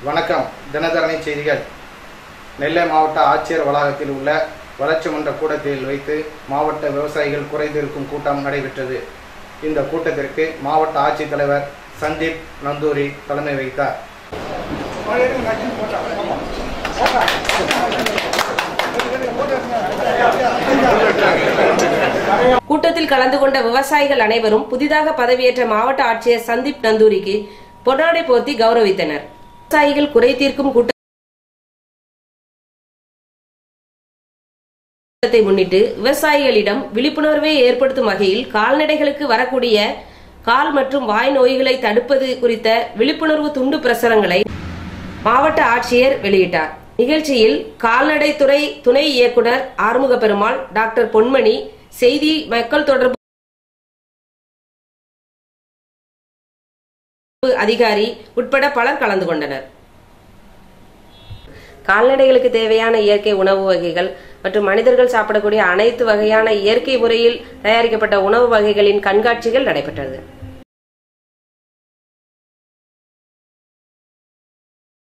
வணக்கம் தினதரணி செய்திகள் நெல்லை மாவட்ட ஆட்சியர் வளாகத்தில் உள்ள வளர்ச்சி மன்ற கூடத்தில் வைத்து மாவட்ட விவசாயிகள் குறைந்திருக்கும் கூட்டம் நடைபெற்றது இந்த கூட்டத்திற்கு மாவட்ட ஆட்சித்தலைவர் சந்தீப் நந்தூரி தலைமை வைத்தார் கூட்டத்தில் கலந்து கொண்ட விவசாயிகள் அனைவரும் புதிதாக பதவியேற்ற மாவட்ட ஆட்சியர் சந்தீப் நந்தூரிக்கு பொன்னாடை போர்த்தி கௌரவித்தனர் விவசாயிகள் குறை தீர்க்கும் கூட்டத்தை முன்னிட்டு விவசாயிகளிடம் விழிப்புணர்வை ஏற்படுத்தும் வகையில் கால்நடைகளுக்கு வரக்கூடிய கால் மற்றும் வாய் நோய்களை தடுப்பது குறித்த விழிப்புணர்வு துண்டு பிரசுரங்களை மாவட்ட ஆட்சியர் வெளியிட்டார் நிகழ்ச்சியில் கால்நடைத்துறை துணை இயக்குனர் ஆறுமுக பெருமாள் டாக்டர் பொன்மணி செய்தி மக்கள் தொடர்பு அதிகாரி உட்பட பலர் கலந்து கொண்டனர் கால்நடைகளுக்கு தேவையான இயற்கை உணவு வகைகள் மற்றும் மனிதர்கள் சாப்பிடக்கூடிய அனைத்து வகையான இயற்கை முறையில் தயாரிக்கப்பட்ட உணவு வகைகளின் கண்காட்சிகள் நடைபெற்றது